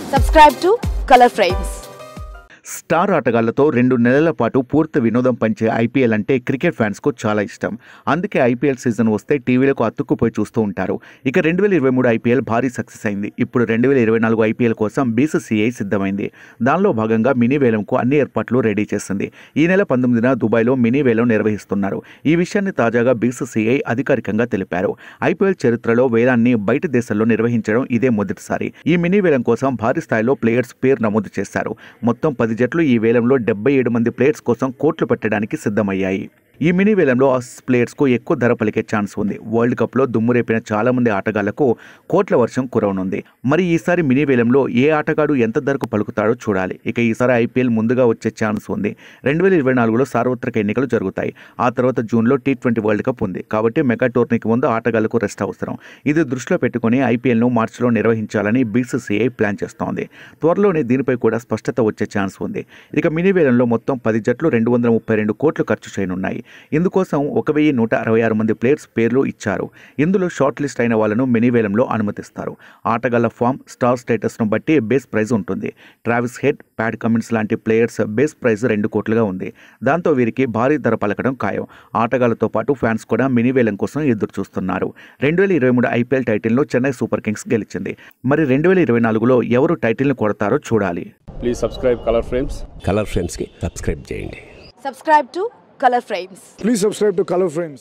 Subscribe to Color Frames. Star ఆటగాళ్లతో రెండు నెలల పాటు పూర్తి వినోదం పంచే ఐపీఎల్ అంటే క్రికెట్ ఫ్యాన్స్కు చాలా ఇష్టం అందుకే ఐపీఎల్ సీజన్ వస్తే టీవీలకు అతుక్కుపోయి చూస్తూ ఉంటారు ఇక రెండు వేల ఇరవై మూడు ఐపీఎల్ భారీ సక్సెస్ అయింది ఇప్పుడు రెండు వేల ఇరవై నాలుగు ఐపీఎల్ కోసం బీసీసీఐ సిద్ధమైంది దానిలో భాగంగా మినీ వేలంకు అన్ని ఏర్పాట్లు రెడీ చేసింది ఈ నెల పంతొమ్మిదిన దుబాయ్లో మినీ వేలం నిర్వహిస్తున్నారు ఈ విషయాన్ని తాజాగా బీసీసీఐ అధికారికంగా తెలిపారు ఐపీఎల్ చరిత్రలో వేలాన్ని బయట దేశాల్లో నిర్వహించడం ఇదే మొదటిసారి ఈ మినీ వేలం కోసం భారీ స్థాయిలో ప్లేయర్స్ పేరు నమోదు చేశారు మొత్తం పది జట్లు ఈ వేలంలో డెబ్బై ఏడు మంది ప్లేయర్స్ కోసం కోట్లు పెట్టడానికి సిద్ధమయ్యాయి ఈ మినీ వేలంలో ఆస్ ప్లేయర్స్కు ఎక్కువ ధర పలికే ఛాన్స్ ఉంది వరల్డ్ కప్లో దుమ్ము రేపిన చాలా మంది ఆటగాళ్లకు కోట్ల వర్షం కురవనుంది మరి ఈసారి మినీ వేలంలో ఏ ఆటగాడు ఎంత ధరకు పలుకుతాడో చూడాలి ఇక ఈసారి ఐపీఎల్ ముందుగా వచ్చే ఛాన్స్ ఉంది రెండు వేల ఇరవై నాలుగులో సార్వత్రిక ఎన్నికలు జరుగుతాయి ఆ తర్వాత జూన్లో టీ ట్వంటీ వరల్డ్ కప్ ఉంది కాబట్టి మెగా టోర్నీకి ముందు ఆటగాళ్లకు రెస్ట్ అవసరం ఇది దృష్టిలో పెట్టుకుని ఐపీఎల్ను మార్చిలో నిర్వహించాలని బీసీసీఐ ప్లాన్ చేస్తోంది త్వరలోనే దీనిపై కూడా స్పష్టత వచ్చే ఛాన్స్ ఉంది ఇక మినీ వేలంలో మొత్తం పది జట్లు రెండు వందల ముప్పై రెండు కోట్లు ఖర్చు చేయనున్నాయి ఇందుకోసం ఒక వెయ్యి నూట అరవై ఆరు మంది ప్లేయర్స్ పేర్లు ఇచ్చారు ఇందులో షార్ట్ లిస్ట్ అయిన వాళ్ళను మినీ వేలంలో అనుమతిస్తారు ఆటగాళ్ల ఫామ్ స్టార్ స్టేటస్ను బట్టి బేస్ ప్రైజ్ ఉంటుంది ట్రావిస్ హెడ్ ప్యాడ్ కమిన్స్ లాంటి ప్లేయర్స్ బేస్ ప్రైజ్ రెండు కోట్లుగా ఉంది దాంతో వీరికి భారీ ధర పలకడం ఖాయం ఆటగాళ్లతో పాటు ఫ్యాన్స్ కూడా మినీ వేలం కోసం ఎదురు చూస్తున్నారు రెండు వేల ఇరవై మూడు ఐపీఎల్ టైటిల్ను చెన్నై సూపర్ కింగ్స్ గెలిచింది మరి రెండు వేల ఇరవై నాలుగులో ఎవరు టైటిల్ను కొడతారో చూడాలి please subscribe Color Frames Color ఫ్రేమ్స్కి సబ్స్క్రైబ్ చేయండి Subscribe to Color Frames. Please subscribe to Color Frames.